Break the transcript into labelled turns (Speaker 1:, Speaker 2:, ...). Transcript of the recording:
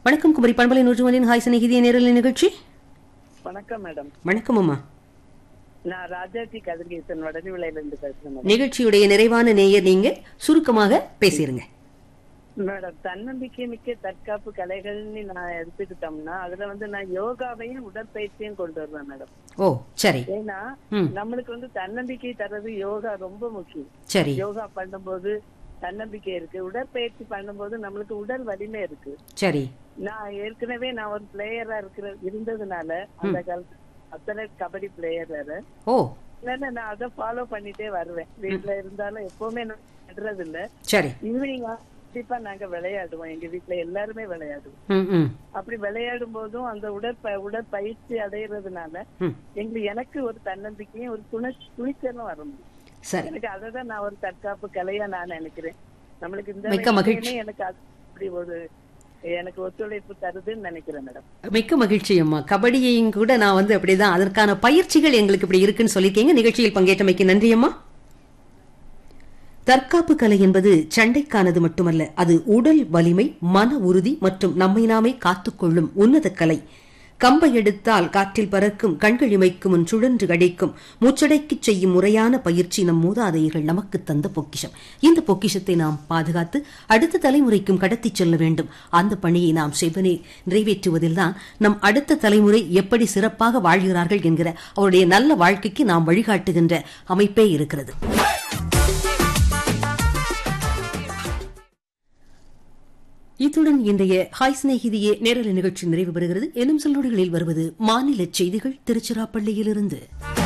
Speaker 1: வணக்கம் குமரி பண்பலை நூற்றுமணியின் ஹாய் சிநேகிதிய நேரலை நிகழ்ச்சி
Speaker 2: வணக்கம் மேடம்
Speaker 1: வணக்கம் அம்மா
Speaker 2: நான் ராஜாஜி கதிர்கேசன் வடலி விலையிலிருந்து பேசுறேன் மேடம்
Speaker 1: நிகழ்ச்சியுடைய நிறைவான நேயர் நீங்க சுருக்கமாக பேசிருங்க
Speaker 2: மேடம் தன்னம்பிக்கை மிக்க தற்காப்பு கலைகள்னு நான் எடுத்துக்கிட்டோம்னா அதுல வந்து நான் யோகாவையும் உடற்பயிற்சியும் கொண்டு வருவேன் மேடம்
Speaker 1: ஓ சரி
Speaker 2: ஏன்னா
Speaker 1: ம்.
Speaker 2: நம்மளுக்கு வந்து தன்னம்பிக்கை தர்றது யோகா ரொம்ப முக்கியம்
Speaker 1: சரி
Speaker 2: யோகா பண்ணும்போது தன்னம்பிக்கை இருக்கு உடற்பயிற்சி பண்ணும்போது நம்மளுக்கு உடல் வலிமை இருக்கு
Speaker 1: சரி
Speaker 2: நான் ஏற்கனவே நான் ஒரு பிளேயரா இருக்கிற இருந்ததுனால அந்த காலத்து அத்தலட் கபடி பிளேயர் வேற
Speaker 1: ஓ
Speaker 2: அதனால நான் அதை ஃபாலோ பண்ணிட்டே வருவேன் வீட்ல இருந்தாலும் எப்பவுமே நான் விடுறது இல்ல
Speaker 1: சரி
Speaker 2: ஈவினிங் கண்டிப்பா நாங்க விளையாடுவோம் எங்க வீட்ல எல்லாருமே விளையாடுவோம்
Speaker 1: ம் ம்
Speaker 2: அப்படி விளையாடும் போதும் அந்த உடற்ப உடற்பயிற்சி அடையிறதுனால
Speaker 1: ம்
Speaker 2: எங்களுக்கு எனக்கு ஒரு தன்னம்பிக்கையும் ஒரு துணை துணிச்சலும் வர முடியும்
Speaker 1: சரி
Speaker 2: எனக்கு அதை தான் நான் ஒரு தற்காப்பு கலையா நான் நினைக்கிறேன் நம்மளுக்கு இந்த
Speaker 1: மிக்க மகிழ்ச்சி.
Speaker 2: வயசுலயுமே எனக்கு அது அப்படி ஒரு எனக்கு ஒத்துழைப்பு தருதுன்னு நினைக்கிறேன் மேடம்
Speaker 1: மிக்க மகிழ்ச்சி அம்மா கபடியையும் கூட நான் வந்து அப்படிதான் அதற்கான பயிற்சிகள் எங்களுக்கு இப்படி இருக்குன்னு சொல்லியிருக்கீங்க நிகழ்ச்சியில் பங்கேற்றமைக்கு நன்றி அம்மா தற்காப்பு கலை என்பது சண்டைக்கானது மட்டுமல்ல அது உடல் வலிமை மன உறுதி மற்றும் நம்மை நாமே காத்துக்கொள்ளும் உன்னத கலை கம்பை எடுத்தால் காற்றில் பறக்கும் கண்கள் இமைக்கும் முன் சுழன்று அடிக்கும் மூச்சடைக்குச் செய்யும் முறையான பயிற்சி நம் மூதாதையர்கள் நமக்கு தந்த பொக்கிஷம் இந்த பொக்கிஷத்தை நாம் பாதுகாத்து அடுத்த தலைமுறைக்கும் கடத்திச் செல்ல வேண்டும் அந்த பணியை நாம் செவ்வனே நிறைவேற்றுவதில்தான் நம் அடுத்த தலைமுறை எப்படி சிறப்பாக வாழ்கிறார்கள் என்கிற அவருடைய நல்ல வாழ்க்கைக்கு நாம் வழிகாட்டுகின்ற அமைப்பே இருக்கிறது இத்துடன் இன்றைய ஹாய் சிநேகிதியே நேரலை நிகழ்ச்சி நிறைவு பெறுகிறது எனும் சில நொடிகளில் வருவது மாநில செய்திகள் திருச்சிராப்பள்ளியிலிருந்து